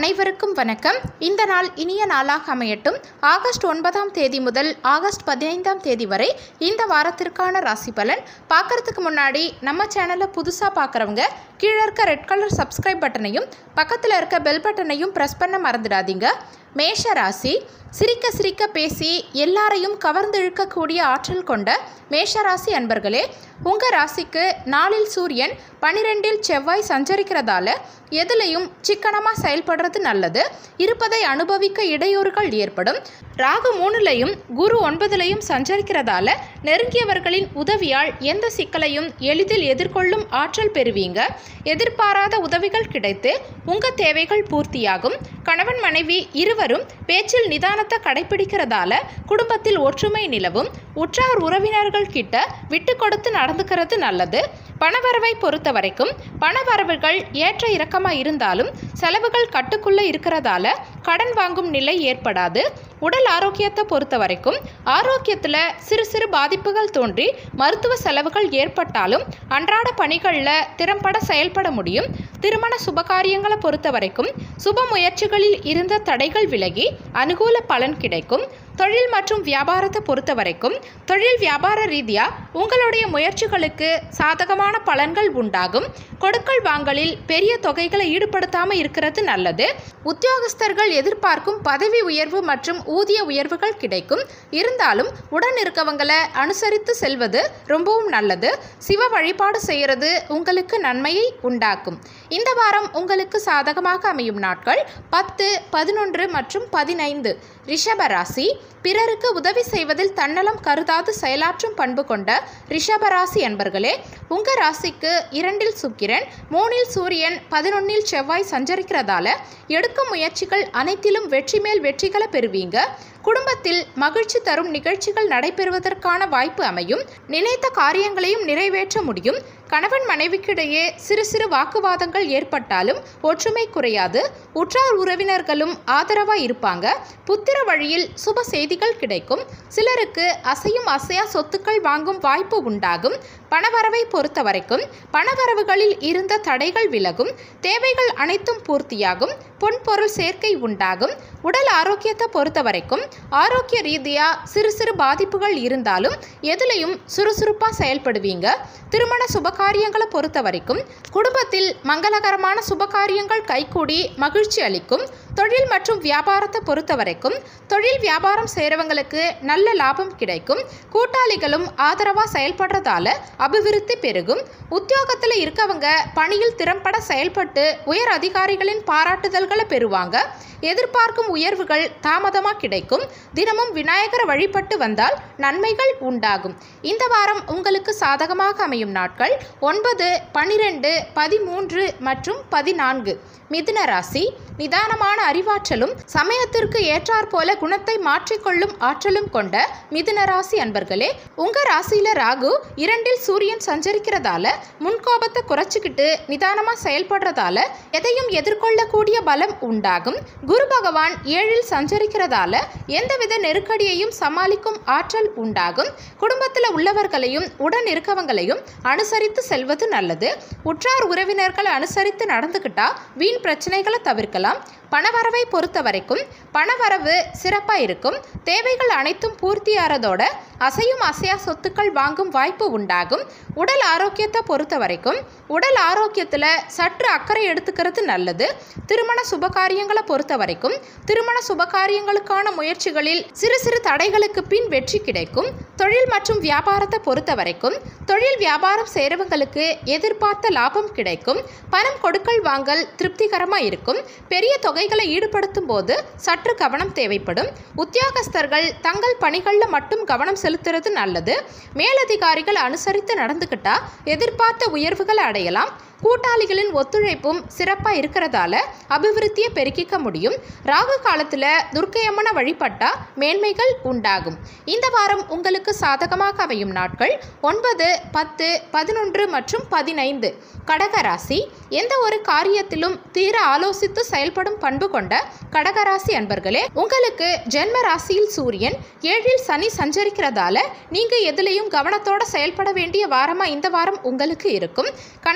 அனைவருக்கும் வணக்கம் இந்த நாள் இனிய நாளாக அமையட்டும் ஆகஸ்ட் ஒன்பதாம் தேதி முதல் ஆகஸ்ட் பதினைந்தாம் தேதி வரை இந்த வாரத்திற்கான ராசி பலன் பார்க்கறதுக்கு முன்னாடி நம்ம சேனலை புதுசாக பார்க்குறவங்க கீழே இருக்க ரெட் கலர் சப்ஸ்கிரைப் பட்டனையும் பக்கத்தில் இருக்க பெல் பட்டனையும் ப்ரெஸ் பண்ண மறந்துடாதீங்க மேஷ ராசி சிரிக்க சிரிக்க பேசி எல்லாரையும் கவர்ந்து இழுக்கக்கூடிய ஆற்றல் கொண்ட மேஷராசி அன்பர்களே உங்கள் ராசிக்கு நாளில் சூரியன் பனிரெண்டில் செவ்வாய் சஞ்சரிக்கிறதால எதுலையும் சிக்கனமாக செயல்படுறது நல்லது இருப்பதை அனுபவிக்க இடையூறுகள் ஏற்படும் ராகு மூணுலையும் குரு ஒன்பதுலையும் சஞ்சரிக்கிறதால நெருங்கியவர்களின் உதவியால் எந்த சிக்கலையும் எளிதில் எதிர்கொள்ளும் ஆற்றல் பெறுவீங்க எதிர்பாராத உதவிகள் கிடைத்து உங்கள் தேவைகள் பூர்த்தியாகும் கணவன் மனைவி இருவரும் பேச்சில் நிதானத்தை கடைபிடிக்கிறதால குடும்பத்தில் ஒற்றுமை நிலவும் உற்றார் உறவினர்கள் கிட்ட விட்டு கொடுத்து நடந்துக்கிறது நல்லது பணவரவை பொறுத்த வரைக்கும் பணவரவுகள் ஏற்ற இறக்கமாக இருந்தாலும் செலவுகள் கட்டுக்குள்ளே இருக்கிறதால கடன் வாங்கும் நிலை ஏற்படாது உடல் ஆரோக்கியத்தை பொறுத்த வரைக்கும் ஆரோக்கியத்தில் சிறு சிறு பாதிப்புகள் தோன்றி மருத்துவ செலவுகள் ஏற்பட்டாலும் அன்றாட பணிகளில் திறம்பட செயல்பட முடியும் திருமண சுபகாரியங்களை பொறுத்த வரைக்கும் சுப முயற்சிகளில் இருந்த தடைகள் விலகி அனுகூல பலன் கிடைக்கும் தொழில் மற்றும் வியாபாரத்தை பொறுத்த வரைக்கும் தொழில் வியாபார ரீதியாக உங்களுடைய முயற்சிகளுக்கு சாதகமான பலன்கள் உண்டாகும் கொடுக்கல் வாங்கலில் பெரிய தொகைகளை ஈடுபடுத்தாமல் இருக்கிறது நல்லது உத்தியோகஸ்தர்கள் எதிர்பார்க்கும் பதவி உயர்வு மற்றும் ஊதிய உயர்வுகள் கிடைக்கும் இருந்தாலும் உடன் இருக்கவங்களை அனுசரித்து செல்வது ரொம்பவும் நல்லது சிவ வழிபாடு செய்கிறது உங்களுக்கு நன்மையை உண்டாக்கும் இந்த வாரம் உங்களுக்கு சாதகமாக அமையும் நாட்கள் பத்து பதினொன்று மற்றும் பதினைந்து ரிஷபராசி பிறருக்கு உதவி செய்வதில் தன்னலம் கருதாது செயலாற்றும் பண்பு கொண்ட ரிஷபராசி அன்பர்களே உங்க ராசிக்கு இரண்டில் சுக்கிரன் மூணில் சூரியன் பதினொன்னில் செவ்வாய் சஞ்சரிக்கிறதால எடுக்கும் முயற்சிகள் அனைத்திலும் வெற்றி மேல் வெற்றிகளை பெறுவீங்க குடும்பத்தில் மகிழ்ச்சி தரும் நிகழ்ச்சிகள் நடைபெறுவதற்கான வாய்ப்பு அமையும் நினைத்த காரியங்களையும் நிறைவேற்ற முடியும் கணவன் மனைவிக்கிடையே சிறு சிறு வாக்குவாதங்கள் ஏற்பட்டாலும் ஒற்றுமை குறையாது உற்றார் உறவினர்களும் ஆதரவாக இருப்பாங்க புத்திர வழியில் சுப செய்திகள் கிடைக்கும் சிலருக்கு அசையும் அசையா சொத்துக்கள் வாங்கும் வாய்ப்பு உண்டாகும் பணவரவை பொறுத்த வரைக்கும் பணவரவுகளில் இருந்த தடைகள் விலகும் தேவைகள் அனைத்தும் பூர்த்தியாகும் பொன்பொருள் சேர்க்கை உண்டாகும் உடல் ஆரோக்கியத்தை பொறுத்த வரைக்கும் ஆரோக்கிய ரீதியாக சிறு சிறு பாதிப்புகள் இருந்தாலும் எதுலையும் சுறுசுறுப்பாக செயல்படுவீங்க திருமண சுபகாரியங்களை பொறுத்த வரைக்கும் குடும்பத்தில் மங்களகரமான சுபகாரியங்கள் கைகூடி மகிழ்ச்சி அளிக்கும் தொழில் மற்றும் வியாபாரத்தை பொறுத்த வரைக்கும் தொழில் வியாபாரம் செய்கிறவங்களுக்கு நல்ல லாபம் கிடைக்கும் கூட்டாளிகளும் ஆதரவாக செயல்படுறதால அபிவிருத்தி பெருகும் உத்தியோகத்தில் இருக்கவங்க பணியில் திறம்பட செயல்பட்டு உயர் அதிகாரிகளின் பாராட்டுதல்களை பெறுவாங்க எதிர்பார்க்கும் உயர்வுகள் தாமதமாக கிடைக்கும் தினமும் விநாயகரை வழிபட்டு வந்தால் நன்மைகள் உண்டாகும் இந்த வாரம் உங்களுக்கு சாதகமாக அமையும் நாட்கள் ஒன்பது பன்னிரெண்டு பதிமூன்று மற்றும் பதினான்கு மிதுன ராசி நிதானமான அறிவாற்றலும் சமயத்திற்கு ஏற்றாற் போல குணத்தை மாற்றிக்கொள்ளும் ஆற்றலும் கொண்ட மிதுன ராசி அன்பர்களே உங்க ராசியில ராகு இரண்டில் சூரியன் சஞ்சரிக்கிறதால முன்கோபத்தை குறைச்சிக்கிட்டு நிதானமா செயல்படுறதால எதையும் எதிர்கொள்ளக்கூடிய பலம் உண்டாகும் குரு பகவான் ஏழில் சஞ்சரிக்கிறதால எந்தவித நெருக்கடியையும் சமாளிக்கும் ஆற்றல் உண்டாகும் குடும்பத்தில் உள்ளவர்களையும் உடன் இருக்கவங்களையும் அனுசரித்து செல்வது நல்லது உற்றார் உறவினர்களை அனுசரித்து நடந்துக்கிட்டா வீண் பிரச்சனைகளை தவிர்க்கலாம் பணவரவை பொறுத்த வரைக்கும் பணவரவு சிறப்பாக இருக்கும் தேவைகள் அனைத்தும் பூர்த்தியாகிறதோட அசையும் அசையா சொத்துக்கள் வாங்கும் வாய்ப்பு உண்டாகும் உடல் ஆரோக்கியத்தை பொறுத்த வரைக்கும் உடல் ஆரோக்கியத்தில் சற்று அக்கறை எடுத்துக்கிறது நல்லது திருமண சுபகாரியங்களை பொறுத்த வரைக்கும் திருமண சுபகாரியங்களுக்கான முயற்சிகளில் சிறு சிறு தடைகளுக்கு பின் வெற்றி கிடைக்கும் தொழில் மற்றும் வியாபாரத்தை பொறுத்த வரைக்கும் தொழில் வியாபாரம் செய்கிறவங்களுக்கு எதிர்பார்த்த லாபம் கிடைக்கும் பணம் கொடுக்கல் வாங்கல் திருப்திகரமாக இருக்கும் பெரிய தொகைகளை ஈடுபடுத்தும் போது சற்று கவனம் தேவைப்படும் உத்தியோகஸ்தர்கள் தங்கள் பணிகளில் மட்டும் கவனம் செலுத்துறது நல்லது மேலதிகாரிகள் அனுசரித்து நடந்துக்கிட்டா எதிர்பார்த்த உயர்வுகளை அடையலாம் கூட்டாளிகளின் ஒத்துழைப்பும் சிறப்பாக இருக்கிறதால அபிவிருத்தியை பெருக்கிக்க முடியும் ராகு காலத்தில் துர்க்கையம்மனை வழிபட்டா மேன்மைகள் உண்டாகும் இந்த வாரம் உங்களுக்கு சாதகமாக அமையும் நாட்கள் ஒன்பது பத்து பதினொன்று மற்றும் பதினைந்து கடகராசி எந்த ஒரு காரியத்திலும் தீர ஆலோசித்து செயல்படும் பண்பு கொண்ட கடகராசி அன்பர்களே உங்களுக்கு ஜென்ம ராசியில் சூரியன் ஏழில் சனி சஞ்சரிக்கிறதால நீங்க எதுலையும் கவனத்தோட செயல்பட வேண்டிய வாரமா இந்த வாரம் உங்களுக்கு இருக்கும் கணவன் மனைவி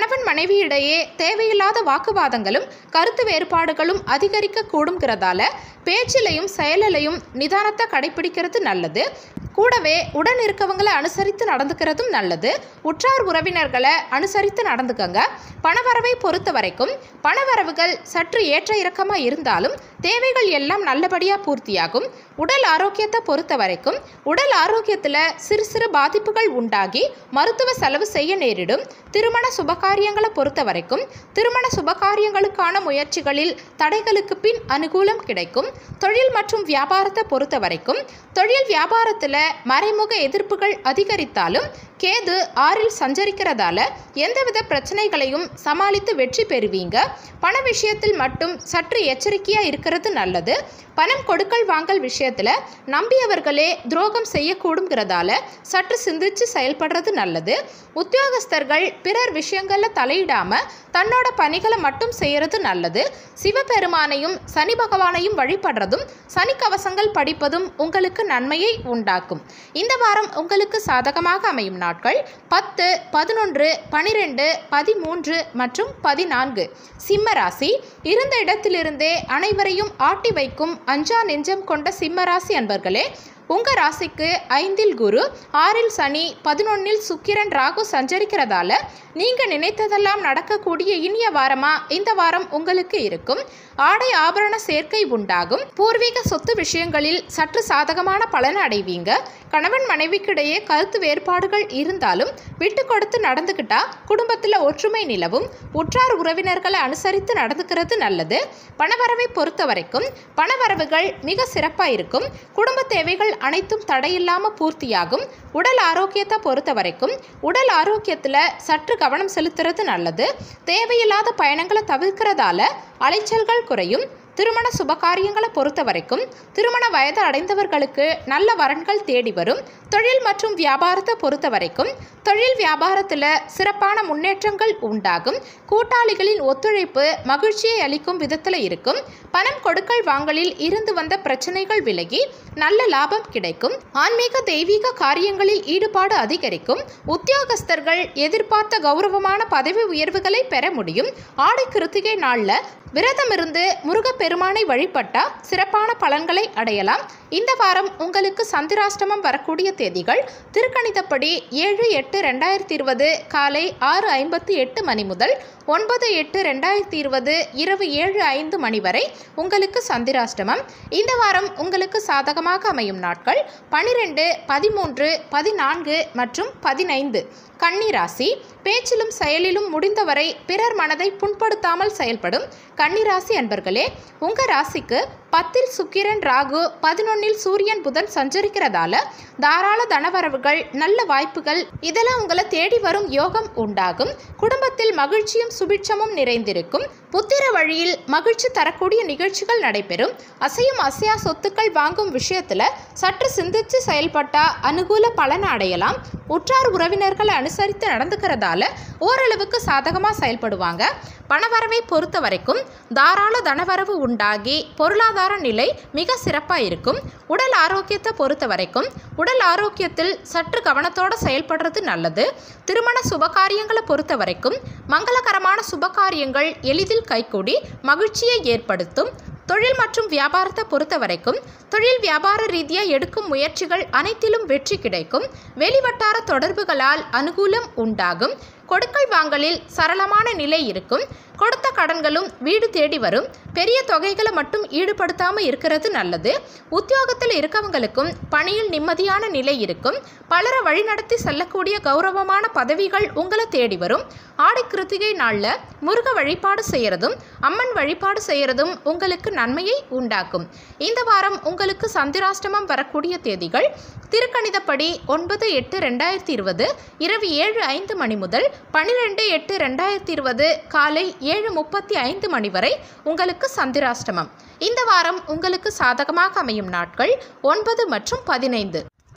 மனைவியிடையே தேவையில்லாத வாக்குவாதங்களும் கருத்து வேறுபாடுகளும் அதிகரிக்க கூடுங்கிறதால பேச்சிலையும் செயலிலையும் நிதானத்தை கடைபிடிக்கிறது நல்லது கூடவே உடன் இருக்கவங்களை அனுசரித்து நடந்துக்கிறதும் நல்லது உற்றார் உறவினர்களை அனுசரித்து நடந்துக்கங்க பணவரவை பொறுத்த வரைக்கும் பணவரவுகள் சற்று ஏற்ற இறக்கமாக இருந்தாலும் தேவைகள் எல்லாம் நல்லபடியாக பூர்த்தியாகும் உடல் ஆரோக்கியத்தை பொறுத்த வரைக்கும் உடல் ஆரோக்கியத்தில் சிறு சிறு பாதிப்புகள் உண்டாகி மருத்துவ செலவு செய்ய நேரிடும் திருமண சுபகாரியங்களை பொறுத்த வரைக்கும் திருமண சுபகாரியங்களுக்கான முயற்சிகளில் தடைகளுக்கு பின் அனுகூலம் கிடைக்கும் தொழில் மற்றும் வியாபாரத்தை பொறுத்த வரைக்கும் தொழில் வியாபாரத்தில் மறைமுக எதிர்ப்புகள் அதிகரித்தாலும் கேது ஆறில் சஞ்சரிக்கிறதால எந்தவித பிரச்சனைகளையும் சமாளித்து வெற்றி பெறுவீங்க பண விஷயத்தில் மட்டும் சற்று எச்சரிக்கையாக இருக்கிறது நல்லது பணம் கொடுக்கல் வாங்கல் விஷயத்தில் நம்பியவர்களே துரோகம் செய்யக்கூடுங்கிறதால சற்று சிந்திச்சு செயல்படுறது நல்லது உத்தியோகஸ்தர்கள் பிறர் விஷயங்களில் தலையிடாமல் தன்னோட பணிகளை மட்டும் செய்கிறது நல்லது சிவபெருமானையும் சனி பகவானையும் வழிபடுறதும் சனி கவசங்கள் படிப்பதும் உங்களுக்கு நன்மையை உண்டாக்கும் இந்த வாரம் உங்களுக்கு சாதகமாக அமையும் நாட்கள் பத்து பதினொன்று பனிரெண்டு பதிமூன்று மற்றும் பதினான்கு சிம்ம ராசி இருந்த இடத்திலிருந்தே அனைவரையும் ஆட்டி வைக்கும் அஞ்சா நெஞ்சம் கொண்ட சிம்ம ராசி அன்பர்களே உங்கள் ராசிக்கு ஐந்தில் குரு ஆறில் சனி பதினொன்னில் சுக்கிரன் ராகு சஞ்சரிக்கிறதால நீங்கள் நினைத்ததெல்லாம் நடக்கக்கூடிய இனிய வாரமாக இந்த வாரம் உங்களுக்கு இருக்கும் ஆடை ஆபரண சேர்க்கை உண்டாகும் பூர்வீக சொத்து விஷயங்களில் சற்று சாதகமான பலன் அடைவீங்க கணவன் மனைவிக்கிடையே கருத்து வேறுபாடுகள் இருந்தாலும் விட்டு கொடுத்து நடந்துக்கிட்டா குடும்பத்தில் ஒற்றுமை நிலவும் உற்றார் உறவினர்களை அனுசரித்து நடந்துக்கிறது நல்லது பணவரவை பொறுத்த வரைக்கும் பணவரவுகள் மிக சிறப்பாக இருக்கும் குடும்ப தேவைகள் அனைத்தும் தடையில்லாமல் பூர்த்தியாகும் உடல் ஆரோக்கியத்தை பொறுத்த வரைக்கும் உடல் ஆரோக்கியத்தில் சற்று கவனம் செலுத்துறது நல்லது தேவையில்லாத பயணங்களை தவிர்க்கிறதால அலைச்சல்கள் குறையும் திருமண சுபகாரியங்களை பொறுத்த வரைக்கும் திருமண வயது அடைந்தவர்களுக்கு நல்ல வரன்கள் தேடி வரும் தொழில் மற்றும் வியாபாரத்தை பொறுத்த வரைக்கும் தொழில் வியாபாரத்தில் சிறப்பான முன்னேற்றங்கள் உண்டாகும் கூட்டாளிகளின் ஒத்துழைப்பு மகிழ்ச்சியை அளிக்கும் விதத்தில் இருக்கும் பணம் கொடுக்கல் வாங்கலில் இருந்து வந்த பிரச்சனைகள் விலகி நல்ல லாபம் கிடைக்கும் ஆன்மீக தெய்வீக காரியங்களில் ஈடுபாடு அதிகரிக்கும் உத்தியோகஸ்தர்கள் எதிர்பார்த்த கௌரவமான பதவி உயர்வுகளை பெற முடியும் ஆடை கிருத்திகை நாளில் விரதமிருந்து முருகப்பெருமானை வழிபட்டா சிறப்பான பலன்களை அடையலாம் இந்த வாரம் உங்களுக்கு சந்திராஷ்டமம் வரக்கூடிய தேதிகள் திருக்கணிதப்படி ஏழு எட்டு ரெண்டாயிரத்தி இருபது காலை ஆறு ஐம்பத்தி எட்டு மணி முதல் ஒன்பது எட்டு ரெண்டாயிரத்தி இருபது இரவு ஏழு ஐந்து மணி வரை உங்களுக்கு சந்திராஷ்டமம் இந்த வாரம் உங்களுக்கு சாதகமாக அமையும் நாட்கள் பனிரெண்டு பதிமூன்று பதினான்கு மற்றும் பதினைந்து கன்னிராசி பேச்சிலும் செயலிலும் முடிந்தவரை பிறர் மனதை புண்படுத்தாமல் செயல்படும் கன்னிராசி அன்பர்களே உங்க ராசிக்கு பத்தில் சுக்கிரன் ராகு பதினொன்னில் சூரியன் புதன் சஞ்சரிக்கிறதால தாராள தனவரவுகள் நல்ல வாய்ப்புகள் இதெல்லாம் உங்களை தேடி வரும் யோகம் உண்டாகும் குடும்பத்தில் மகிழ்ச்சியும் சுபிட்சமும் நிறைந்திருக்கும் புத்திர வழியில் மகிழ்ச்சி தரக்கூடிய நிகழ்ச்சிகள் நடைபெறும் அசையும் அசையா சொத்துக்கள் வாங்கும் விஷயத்துல சற்று சிந்திச்சு செயல்பட்டா அனுகூல பலன் அடையலாம் உற்றார் உறவினர்களை அனுசரித்து நடந்துக்கிறதால ஓரளவுக்கு சாதகமாக செயல்படுவாங்க பணவரவை பொறுத்த வரைக்கும் தாராள தனவரவு உண்டாகி பொருளாதார நிலை மிக சிறப்பாக இருக்கும் உடல் ஆரோக்கியத்தை பொறுத்த வரைக்கும் உடல் ஆரோக்கியத்தில் சற்று கவனத்தோடு செயல்படுறது நல்லது திருமண சுபகாரியங்களை பொறுத்த வரைக்கும் மங்களகரமான சுபகாரியங்கள் எளிதில் கைகூடி மகிழ்ச்சியை ஏற்படுத்தும் தொழில் மற்றும் வியாபாரத்தை பொறுத்த வரைக்கும் தொழில் வியாபார ரீதியாக எடுக்கும் முயற்சிகள் அனைத்திலும் வெற்றி கிடைக்கும் வெளிவட்டார தொடர்புகளால் அனுகூலம் உண்டாகும் கொடுக்கல் வாங்கலில் சரளமான நிலை இருக்கும் கொடுத்த கடன்களும் வீடு தேடி வரும் பெரிய தொகைகளை மட்டும் ஈடுபடுத்தாமல் இருக்கிறது நல்லது உத்தியோகத்தில் இருக்கவங்களுக்கும் பணியில் நிம்மதியான நிலை இருக்கும் பலரை வழிநடத்தி செல்லக்கூடிய கௌரவமான பதவிகள் உங்களை தேடி வரும் ஆடி கிருத்திகை நாளில் முருக வழிபாடு செய்கிறதும் அம்மன் வழிபாடு செய்கிறதும் உங்களுக்கு நன்மையை உண்டாக்கும் இந்த வாரம் உங்களுக்கு சந்திராஷ்டமம் வரக்கூடிய தேதிகள் திருக்கணிதப்படி ஒன்பது எட்டு ரெண்டாயிரத்தி இருபது இரவு ஏழு ஐந்து மணி முதல் பன்னிரெண்டு எட்டு ரெண்டாயிரத்தி இருபது காலை ஏழு முப்பத்தி ஐந்து மணி வரை உங்களுக்கு சந்திராஷ்டமம் இந்த வாரம் உங்களுக்கு சாதகமாக அமையும் நாட்கள் ஒன்பது மற்றும் பதினைந்து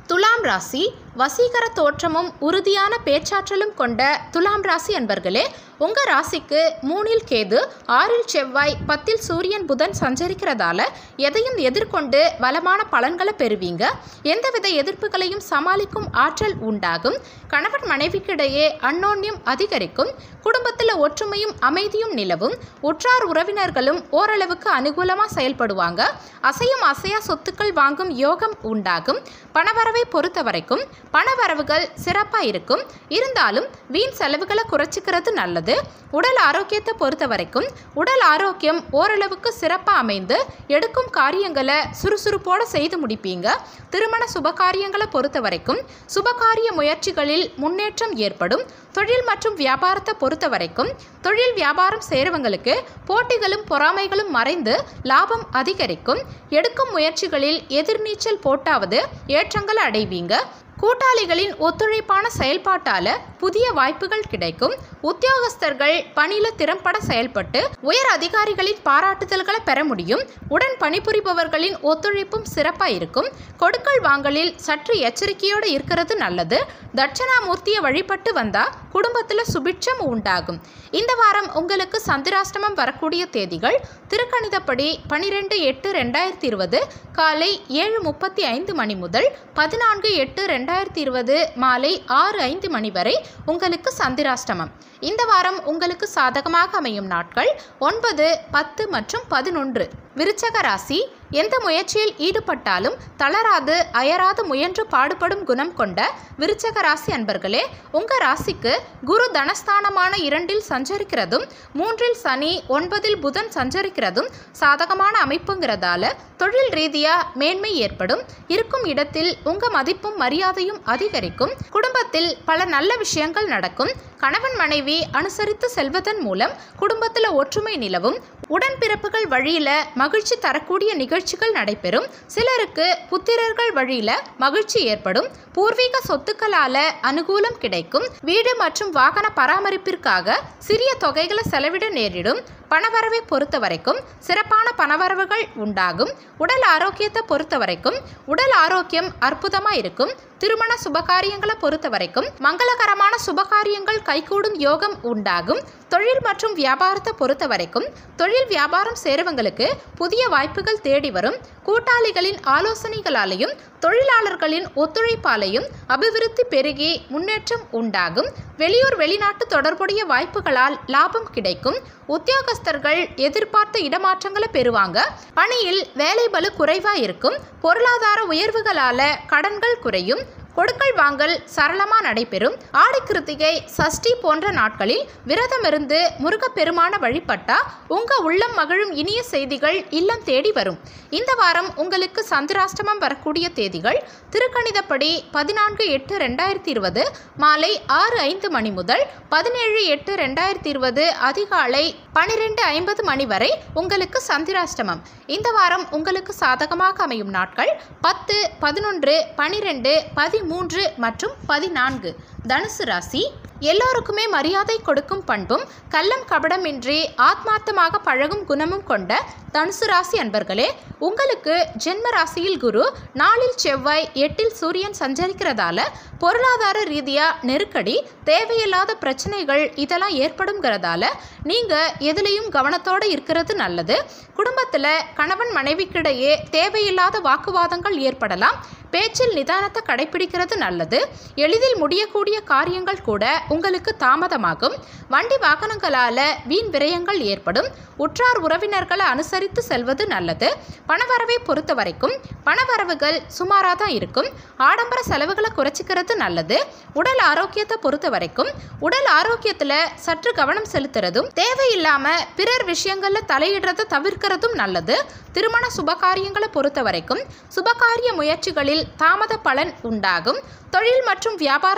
துலாம் ராசி வசீகர தோற்றமும் உறுதியான பேச்சாற்றலும் கொண்ட துலாம் ராசி அன்பர்களே உங்கள் ராசிக்கு மூணில் கேது ஆறில் செவ்வாய் பத்தில் சூரியன் புதன் சஞ்சரிக்கிறதால எதையும் எதிர்கொண்டு வளமான பலன்களை பெறுவீங்க எந்தவித எதிர்ப்புகளையும் சமாளிக்கும் ஆற்றல் உண்டாகும் கணவன் மனைவிக்கிடையே அன்னோன்யம் அதிகரிக்கும் குடும்பத்தில் ஒற்றுமையும் அமைதியும் நிலவும் உற்றார் உறவினர்களும் ஓரளவுக்கு அனுகூலமாக செயல்படுவாங்க அசையும் அசையா சொத்துக்கள் வாங்கும் யோகம் உண்டாகும் பணவரவை பொறுத்த வரைக்கும் பணவரவுகள் சிறப்பாக இருக்கும் இருந்தாலும் வீண் செலவுகளை குறைச்சிக்கிறது நல்லது உடல் ஆரோக்கியத்தை பொறுத்த வரைக்கும் உடல் ஆரோக்கியம் ஓரளவுக்கு சிறப்பாக அமைந்து எடுக்கும் காரியங்களை சுறுசுறுப்போடு செய்து முடிப்பீங்க திருமண சுபகாரியங்களை பொறுத்த வரைக்கும் சுபகாரிய முயற்சிகளில் முன்னேற்றம் ஏற்படும் தொழில் மற்றும் வியாபாரத்தை பொறுத்த வரைக்கும் தொழில் வியாபாரம் செய்கிறவங்களுக்கு போட்டிகளும் பொறாமைகளும் மறைந்து லாபம் அதிகரிக்கும் எடுக்கும் முயற்சிகளில் எதிர்நீச்சல் போட்டாவது ஏற்றங்கள் அடைவீங்க கூட்டாளிகளின் ஒத்துழைப்பான செயல்பாட்டால புதிய வாய்ப்புகள் கிடைக்கும் உத்தியோகஸ்தர்கள் பணியில திறம்பட செயல்பட்டு உயர் அதிகாரிகளின் பாராட்டுதல்களை பெற முடியும் உடன் பணிபுரிபவர்களின் ஒத்துழைப்பும் சிறப்பா இருக்கும் கொடுக்கல் வாங்கலில் சற்று எச்சரிக்கையோடு இருக்கிறது நல்லது தட்சணாமூர்த்தியை வழிபட்டு வந்தா குடும்பத்தில் சுபிட்சம் உண்டாகும் இந்த வாரம் உங்களுக்கு சந்திராஷ்டமம் வரக்கூடிய தேதிகள் திருக்கணிதப்படி பனிரெண்டு எட்டு ரெண்டாயிரத்தி இருபது காலை ஏழு முப்பத்தி ஐந்து மணி முதல் பதினான்கு எட்டு ரெண்டாயிரத்தி இருபது மாலை ஆறு ஐந்து மணி வரை உங்களுக்கு சந்திராஷ்டமம் இந்த வாரம் உங்களுக்கு சாதகமாக அமையும் நாட்கள் ஒன்பது பத்து மற்றும் பதினொன்று விருச்சக ராசி எந்த முயற்சியில் ஈடுபட்டாலும் தளராது அயராது முயன்று பாடுபடும் குணம் கொண்ட விருச்சக ராசி அன்பர்களே உங்க ராசிக்கு குரு தனஸ்தானமான இரண்டில் சஞ்சரிக்கிறதும் மூன்றில் சனி ஒன்பதில் புதன் சஞ்சரிக்கிறதும் சாதகமான அமைப்புங்கிறதால தொழில் ரீதியா மேன்மை ஏற்படும் இருக்கும் இடத்தில் உங்க மதிப்பும் மரியாதையும் அதிகரிக்கும் குடும்பத்தில் பல நல்ல விஷயங்கள் நடக்கும் கணவன் மனைவி அனுசரித்து செல்வதன் மூலம் குடும்பத்தில் ஒற்றுமை நிலவும் உடன்பிறப்புகள் வழியில மகிழ்ச்சி தரக்கூடிய நிகழ்ச்சிகள் நடைபெறும் சிலருக்கு புத்திரர்கள் வழியில மகிழ்ச்சி ஏற்படும் பூர்வீக சொத்துக்களால அனுகூலம் கிடைக்கும் வீடு மற்றும் வாகன பராமரிப்பிற்காக சிறிய தொகைகளை செலவிட நேரிடும் பணவரவை பொறுத்த வரைக்கும் சிறப்பான பணவரவுகள் உண்டாகும் உடல் ஆரோக்கியத்தை பொறுத்த வரைக்கும் உடல் ஆரோக்கியம் அற்புதமாக இருக்கும் திருமண சுபகாரியங்களை பொறுத்த வரைக்கும் மங்களகரமான சுபகாரியங்கள் கைகூடும் யோகம் உண்டாகும் தொழில் மற்றும் வியாபாரத்தை பொறுத்த வரைக்கும் தொழில் வியாபாரம் சேருவங்களுக்கு புதிய வாய்ப்புகள் தேடி வரும் கூட்டாளிகளின் ஆலோசனைகளாலேயும் தொழிலாளர்களின் ஒத்துழைப்பாலையும் அபிவிருத்தி பெருகி முன்னேற்றம் உண்டாகும் வெளியூர் வெளிநாட்டு தொடர்புடைய வாய்ப்புகளால் லாபம் கிடைக்கும் உத்தியோகஸ்தர்கள் எதிர்பார்த்த இடமாற்றங்களை பெறுவாங்க பணியில் வேலை பளு குறைவா இருக்கும் பொருளாதார உயர்வுகளால கடன்கள் குறையும் கொடுக்கல் வாங்கல் சரளமா நடைபெறும் ஆடி கிருத்திகை சஷ்டி போன்ற நாட்களில் விரதமிருந்து முருகப்பெருமான வழிபட்டா உங்க உள்ளம் மகிழும் இனிய செய்திகள் இல்லம் தேடி வரும் இந்த வாரம் உங்களுக்கு சந்திராஷ்டமம் வரக்கூடிய தேதிகள் திருக்கணிதப்படி பதினான்கு எட்டு ரெண்டாயிரத்தி இருபது மாலை ஆறு ஐந்து மணி முதல் பதினேழு எட்டு ரெண்டாயிரத்தி இருபது அதிகாலை பனிரெண்டு ஐம்பது மணி வரை உங்களுக்கு சந்திராஷ்டமம் இந்த வாரம் உங்களுக்கு சாதகமாக அமையும் நாட்கள் பத்து பதினொன்று பனிரெண்டு பதிமூன்று மற்றும் பதினான்கு தனுசு ராசி எல்லோருக்குமே மரியாதை கொடுக்கும் பண்பும் கள்ளம் கபடமின்றி ஆத்மார்த்தமாக பழகும் குணமும் கொண்ட தனுசு ராசி அன்பர்களே உங்களுக்கு ஜென்ம ராசியில் குரு நாளில் செவ்வாய் எட்டில் சூரியன் சஞ்சரிக்கிறதால பொருளாதார ரீதியாக நெருக்கடி தேவையில்லாத பிரச்சனைகள் இதெல்லாம் ஏற்படுங்கிறதால நீங்கள் எதுலேயும் கவனத்தோடு இருக்கிறது நல்லது குடும்பத்தில் கணவன் மனைவிக்கிடையே தேவையில்லாத வாக்குவாதங்கள் ஏற்படலாம் பேச்சில் நிதானத்தை கடைபிடிக்கிறது நல்லது எளிதில் முடியக்கூடிய காரியங்கள் கூட உங்களுக்கு தாமதமாகும் வண்டி வாகனங்களால வீண் விரயங்கள் ஏற்படும் உற்றார் உறவினர்களை அனுசரித்து செல்வது நல்லது பணவரவை பொறுத்த வரைக்கும் பணவரவுகள் சுமாராக தான் இருக்கும் ஆடம்பர செலவுகளை குறைச்சிக்கிறது நல்லது உடல் ஆரோக்கியத்தை பொறுத்த வரைக்கும் உடல் ஆரோக்கியத்தில் சற்று கவனம் செலுத்துறதும் தேவையில்லாம பிறர் விஷயங்கள்ல தலையிடுறதை தவிர்க்கிறதும் நல்லது திருமண சுபகாரியங்களை பொறுத்த வரைக்கும் சுபகாரிய முயற்சிகளில் தாமத பலன் உண்டாகும் தொழில் மற்றும் வியாபாரத்தை பொறுத்த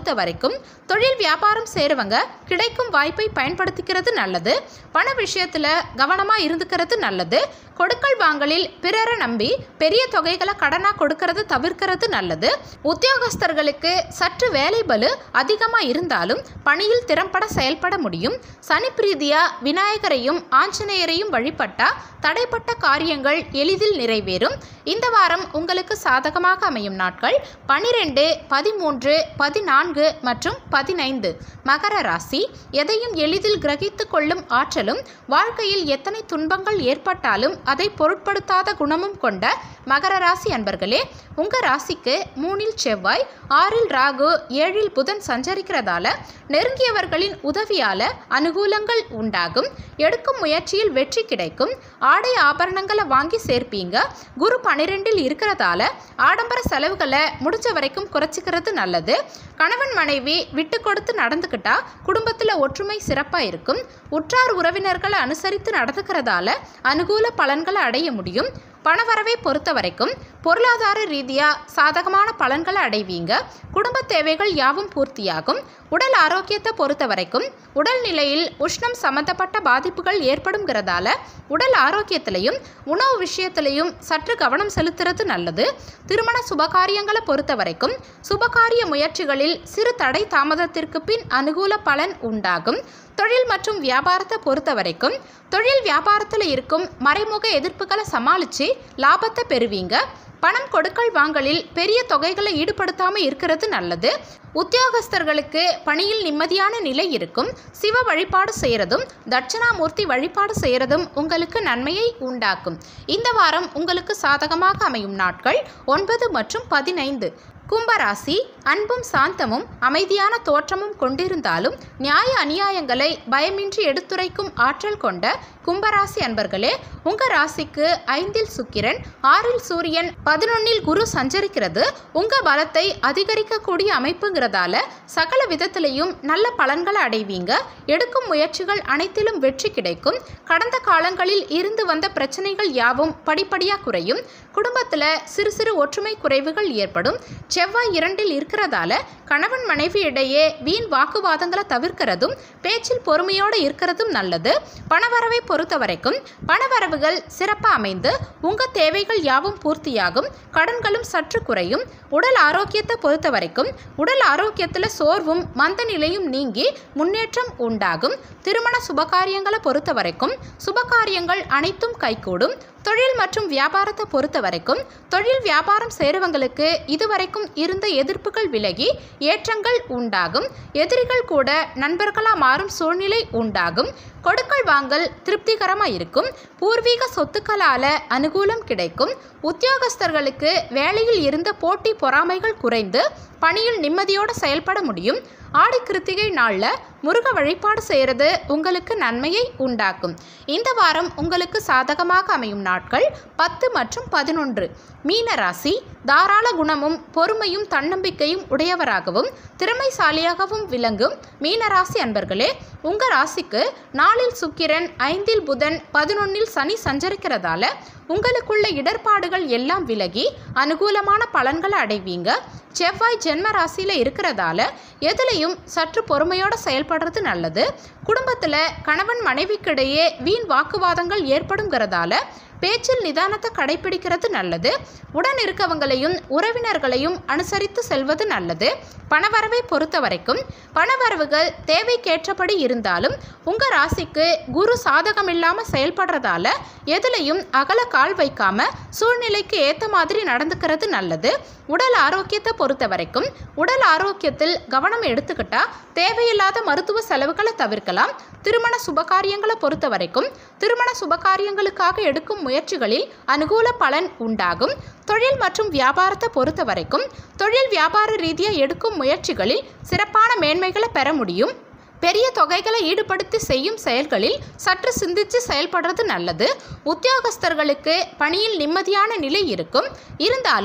பொறுத்த வரைக்கும் தொழில் வியாபாரம் சேருவங்க கிடைக்கும் வாய்ப்பை பயன்படுத்திக்கிறது நல்லது பண விஷயத்தில் கவனமாக இருந்துக்கிறது நல்லது கொடுக்கல் வாங்கலில் பிறரை நம்பி பெரிய தொகைகளை கடனாக கொடுக்கறது தவிர்க்கிறது நல்லது உத்தியோகஸ்தர்களுக்கு சற்று வேலை பலு அதிகமாக இருந்தாலும் பணியில் திறம்பட செயல்பட முடியும் சனி பிரீதியா விநாயகரையும் ஆஞ்சநேயரையும் வழிபட்டா தடைப்பட்ட காரியங்கள் எளிதில் நிறைவேறும் இந்த வாரம் உங்களுக்கு சாதகமாக அமையும் நாட்கள் பனிரெண்டு பதிமூன்று பதினான்கு மற்றும் பதினைந்து மகர ராசி எதையும் எளிதில் கிரகித்து கொள்ளும் ஆற்றலும் வாழ்க்கையில் எத்தனை துன்பங்கள் ஏற்பட்டாலும் அதை பொருட்படுத்தாத குணமும் கொண்ட மகர ராசி அன்பர்களே உங்க ராசிக்கு மூணில் செவ்வாய் ஆறில் ராகு ஏழில் புதன் சஞ்சரிக்கிறதால நெருங்கியவர்களின் உதவியால அனுகூலங்கள் உண்டாகும் எடுக்கும் முயற்சியில் வெற்றி கிடைக்கும் ஆடை ஆபரணங்களை வாங்கி சேர்ப்பீங்க குரு பனிரெண்டில் இருக்கிறதால ஆடம்பர செலவுகளை முடிஞ்ச வரைக்கும் குறைச்சிக்கிறது நல்லது கணவன் மனைவி விட்டு கொடுத்து நடந்துக்கிட்டா குடும்பத்தில் ஒற்றுமை சிறப்பாக இருக்கும் உற்றார் உறவினர்களை அனுசரித்து நடந்துக்கிறதால அனுகூல பலன்களை அடைய முடியும் பணவரவை பொறுத்த வரைக்கும் பொருளாதார ரீதியாக சாதகமான பலன்களை அடைவீங்க குடும்ப தேவைகள் யாவும் பூர்த்தியாகும் உடல் ஆரோக்கியத்தை பொறுத்த வரைக்கும் உடல் நிலையில் உஷ்ணம் சம்பந்தப்பட்ட பாதிப்புகள் ஏற்படுங்கிறதால உடல் ஆரோக்கியத்திலையும் உணவு விஷயத்திலையும் சற்று கவனம் செலுத்துறது நல்லது திருமண சுபகாரியங்களை பொறுத்த வரைக்கும் சுபகாரிய முயற்சிகளில் சிறு தடை தாமதத்திற்கு பின் அனுகூல பலன் உண்டாகும் தொழில் மற்றும் வியாபாரத்தை பொறுத்த வரைக்கும் தொழில் வியாபாரத்தில் இருக்கும் மறைமுக எதிர்ப்புகளை சமாளித்து லாபத்தை பெறுவீங்க பணம் கொடுக்கல் வாங்கலில் பெரிய தொகைகளை ஈடுபடுத்தாமல் இருக்கிறது நல்லது உத்தியோகஸ்தர்களுக்கு பணியில் நிம்மதியான நிலை இருக்கும் சிவ வழிபாடு செய்கிறதும் தட்சிணாமூர்த்தி வழிபாடு செய்கிறதும் உங்களுக்கு நன்மையை உண்டாக்கும் இந்த வாரம் உங்களுக்கு சாதகமாக அமையும் நாட்கள் ஒன்பது மற்றும் பதினைந்து கும்பராசி அன்பும் சாந்தமும் அமைதியான தோற்றமும் கொண்டிருந்தாலும் நியாய அநியாயங்களை பயமின்றி எடுத்துரைக்கும் ஆற்றல் கொண்ட கும்பராசி அன்பர்களே உங்க ராசிக்கு ஐந்தில் சுக்கிரன் ஆறில் சூரியன் பதினொன்னில் குரு சஞ்சரிக்கிறது உங்க பலத்தை அதிகரிக்கக்கூடிய அமைப்புங்கிறதால சகல விதத்திலையும் நல்ல பலன்களை அடைவீங்க எடுக்கும் முயற்சிகள் அனைத்திலும் வெற்றி கிடைக்கும் கடந்த காலங்களில் இருந்து வந்த பிரச்சனைகள் யாவும் படிப்படியாக குறையும் குடும்பத்தில் சிறு சிறு ஒற்றுமை குறைவுகள் ஏற்படும் செவ்வாய் இரண்டில் இருக்கிறதால கணவன் மனைவி இடையே வீண் வாக்குவாதங்களை தவிர்க்கிறதும் பேச்சில் பொறுமையோடு இருக்கிறதும் நல்லது பணவரவை பொறுத்த வரைக்கும் பணவரவுகள் சிறப்பாக அமைந்து உங்கள் தேவைகள் யாவும் பூர்த்தியாகும் கடன்களும் சற்று குறையும் உடல் ஆரோக்கியத்தை பொறுத்த வரைக்கும் உடல் ஆரோக்கியத்தில் சோர்வும் மந்த நிலையும் நீங்கி முன்னேற்றம் உண்டாகும் திருமண சுபகாரியங்களை பொறுத்த வரைக்கும் சுபகாரியங்கள் அனைத்தும் கைகூடும் தொழில் மற்றும் வியாபாரத்தை பொறுத்த வரைக்கும் தொழில் வியாபாரம் சேருவங்களுக்கு இதுவரைக்கும் இருந்த எதிர்ப்புகள் விலகி ஏற்றங்கள் உண்டாகும் எதிரிகள் கூட நண்பர்களாக மாறும் சூழ்நிலை உண்டாகும் கொடுக்கல் வாங்கல் திருப்திகரமாக இருக்கும் பூர்வீக சொத்துக்களால் அனுகூலம் கிடைக்கும் உத்தியோகஸ்தர்களுக்கு வேலையில் இருந்த போட்டி பொறாமைகள் குறைந்து பணியில் நிம்மதியோடு செயல்பட முடியும் ஆடி கிருத்திகை நாளில் முருக வழிபாடு செய்கிறது உங்களுக்கு நன்மையை உண்டாக்கும் இந்த வாரம் உங்களுக்கு சாதகமாக அமையும் நாட்கள் பத்து மற்றும் பதினொன்று மீன ராசி தாராள குணமும் பொறுமையும் தன்னம்பிக்கையும் உடையவராகவும் திறமைசாலியாகவும் விளங்கும் மீனராசி அன்பர்களே உங்கள் ராசிக்கு நாளில் சுக்கிரன் ஐந்தில் புதன் பதினொன்னில் சனி சஞ்சரிக்கிறதால உங்களுக்குள்ள இடர்பாடுகள் எல்லாம் விலகி அனுகூலமான பலன்களை அடைவீங்க செவ்வாய் ஜென்ம ராசியில் இருக்கிறதால எதுலேயும் சற்று பொறுமையோடு செயல்படுறது நல்லது குடும்பத்தில் கணவன் மனைவிக்கிடையே வீண் வாக்குவாதங்கள் ஏற்படுங்கிறதால பேச்சில் நிதானத்தை கடைபிடிக்கிறது நல்லது உடன் இருக்கவங்களையும் உறவினர்களையும் அனுசரித்து செல்வது நல்லது பணவரவை பொறுத்த வரைக்கும் பணவரவுகள் தேவைக்கேற்றபடி இருந்தாலும் உங்கள் ராசிக்கு குரு சாதகம் இல்லாமல் செயல்படுறதால எதுலையும் அகல கால் வைக்காம சூழ்நிலைக்கு ஏற்ற மாதிரி நடந்துக்கிறது நல்லது உடல் ஆரோக்கியத்தை பொறுத்த வரைக்கும் உடல் ஆரோக்கியத்தில் கவனம் எடுத்துக்கிட்டா தேவையில்லாத மருத்துவ செலவுகளை தவிர்க்கலாம் திருமண சுபகாரியங்களை பொறுத்த வரைக்கும் திருமண சுபகாரியங்களுக்காக எடுக்கும் முயற்சிகளில் அனுகூல பலன் உண்டாகும் தொழில் மற்றும் வியாபாரத்தை பொறுத்த வரைக்கும் தொழில் வியாபார ரீதியாக எடுக்கும் முயற்சிகளில் சிறப்பான மேன்மைகளை பெற முடியும் பெரிய தொகைகளை ஈடுபடுத்தி செய்யும் செயல்களில் சற்று சிந்திச்சு செயல்படுறது நல்லது உத்தியோகஸ்தர்களுக்கு பணியில் நிம்மதியான நிலை இருக்கும் இருந்தாலும்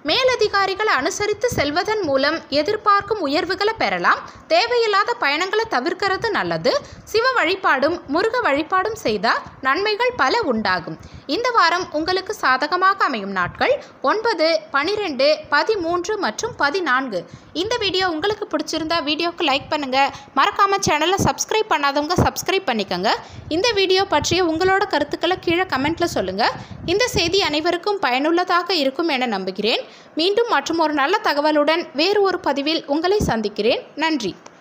மேலதிகாரிகளை அனுசரித்து செல்வதன் மூலம் எதிர்பார்க்கும் உயர்வுகளை பெறலாம் தேவையில்லாத பயணங்களை தவிர்க்கிறது நல்லது சிவ வழிபாடும் முருக வழிபாடும் செய்தால் நன்மைகள் பல உண்டாகும் இந்த வாரம் உங்களுக்கு சாதகமாக அமையும் நாட்கள் ஒன்பது பனிரெண்டு பதிமூன்று மற்றும் பதினான்கு இந்த வீடியோ உங்களுக்கு பிடிச்சிருந்தா வீடியோக்கு லைக் பண்ணுங்க மறக்காம சேனலை சப்ஸ்கிரைப் பண்ணாதவங்க சப்ஸ்கிரைப் பண்ணிக்கோங்க இந்த வீடியோ பற்றிய உங்களோட கருத்துக்களை கீழே கமெண்ட்ல சொல்லுங்க இந்த செய்தி அனைவருக்கும் பயனுள்ளதாக இருக்கும் என நம்புகிறேன் மீண்டும் மற்றும் ஒரு நல்ல தகவலுடன் வேறு ஒரு பதிவில் உங்களை சந்திக்கிறேன் நன்றி